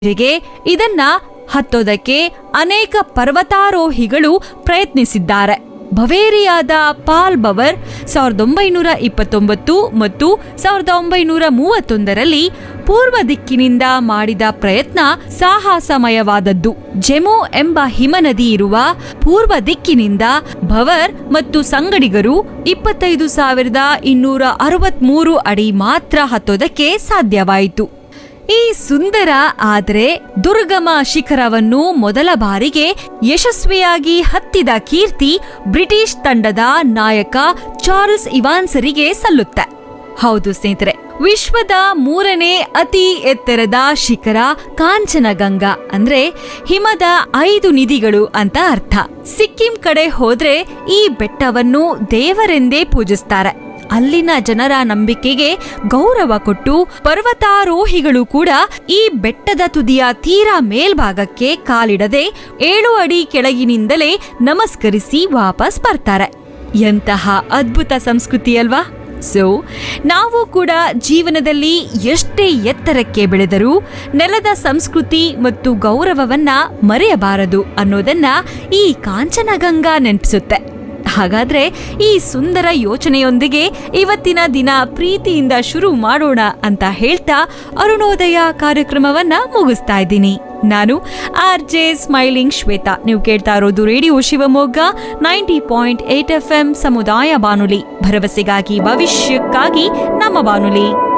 ಜೊತೆಗೆ ಇದನ್ನ ಹತ್ತೋದಕ್ಕೆ ಅನೇಕ ಪರ್ವತಾರೋಹಿಗಳು ಪ್ರಯತ್ನಿಸಿದ್ದಾರೆ ಬವೇರಿಯಾದ ಪಾಲ್ ಬವರ್ ಸಾವಿರದ ಒಂಬೈನೂರ ಇಪ್ಪತ್ತೊಂಬತ್ತು ಮತ್ತು ಸಾವಿರದ ಒಂಬೈನೂರ ಮೂವತ್ತೊಂದರಲ್ಲಿ ಪೂರ್ವ ದಿಕ್ಕಿನಿಂದ ಮಾಡಿದ ಪ್ರಯತ್ನ ಸಾಹಸಮಯವಾದದ್ದು ಜೆಮೋ ಎಂಬ ಹಿಮನದಿ ಇರುವ ಪೂರ್ವ ದಿಕ್ಕಿನಿಂದ ಭವರ್ ಮತ್ತು ಸಂಗಡಿಗರು ಇಪ್ಪತ್ತೈದು ಸಾವಿರದ ಇನ್ನೂರ ಅರವತ್ಮೂರು ಅಡಿ ಮಾತ್ರ ಹತ್ತೋದಕ್ಕೆ ಸಾಧ್ಯವಾಯಿತು ಈ ಸುಂದರ ಆದರೆ ದುರ್ಗಮ ಶಿಖರವನ್ನು ಮೊದಲ ಬಾರಿಗೆ ಯಶಸ್ವಿಯಾಗಿ ಹತ್ತಿದ ಕೀರ್ತಿ ಬ್ರಿಟಿಷ್ ತಂಡದ ನಾಯಕ ಚಾರ್ಲ್ಸ್ ಇವಾನ್ಸರಿಗೆ ಸಲ್ಲುತ್ತೆ ಹೌದು ಸ್ನೇಹಿತರೆ ವಿಶ್ವದ ಮೂರನೇ ಅತಿ ಎತ್ತರದ ಶಿಖರ ಕಾಂಚನಗಂಗಾ ಅಂದ್ರೆ ಹಿಮದ ಐದು ನಿಧಿಗಳು ಅಂತ ಅರ್ಥ ಸಿಕ್ಕಿಂ ಕಡೆ ಹೋದ್ರೆ ಈ ಬೆಟ್ಟವನ್ನು ದೇವರೆಂದೇ ಪೂಜಿಸ್ತಾರೆ ಅಲ್ಲಿನ ಜನರ ನಂಬಿಕೆಗೆ ಗೌರವ ಕೊಟ್ಟು ಪರ್ವತಾರೋಹಿಗಳು ಕೂಡ ಈ ಬೆಟ್ಟದ ತುದಿಯ ತೀರಾ ಮೇಲ್ಭಾಗಕ್ಕೆ ಕಾಲಿಡದೆ ಏಳು ಅಡಿ ಕೆಳಗಿನಿಂದಲೇ ನಮಸ್ಕರಿಸಿ ವಾಪಸ್ ಬರ್ತಾರೆ ಎಂತಹ ಅದ್ಭುತ ಸಂಸ್ಕೃತಿ ಅಲ್ವಾ ಸೊ ನಾವು ಕೂಡ ಜೀವನದಲ್ಲಿ ಎಷ್ಟೇ ಎತ್ತರಕ್ಕೆ ಬೆಳೆದರೂ ನೆಲದ ಸಂಸ್ಕೃತಿ ಮತ್ತು ಗೌರವವನ್ನ ಮರೆಯಬಾರದು ಅನ್ನೋದನ್ನ ಈ ಕಾಂಚನಗಂಗಾ ನೆನಪಿಸುತ್ತೆ ಹಾಗಾದ್ರೆ ಈ ಸುಂದರ ಯೋಚನೆಯೊಂದಿಗೆ ಇವತ್ತಿನ ದಿನ ಪ್ರೀತಿಯಿಂದ ಶುರು ಮಾಡೋಣ ಅಂತ ಹೇಳ್ತಾ ಅರುಣೋದಯ ಕಾರ್ಯಕ್ರಮವನ್ನ ಮುಗಿಸ್ತಾ ಇದ್ದೀನಿ ನಾನು ಆರ್ ಜೆ ಸ್ಮೈಲಿಂಗ್ ಶ್ವೇತಾ ನೀವು ಕೇಳ್ತಾ ಇರೋದು radio Shivamogga ninety point eight F M ಸಮುದಾಯ ಬಾನುಲಿ ಭರವಸೆಗಾಗಿ ಭವಿಷ್ಯಕ್ಕಾಗಿ ನಮ್ಮ ಬಾನುಲಿ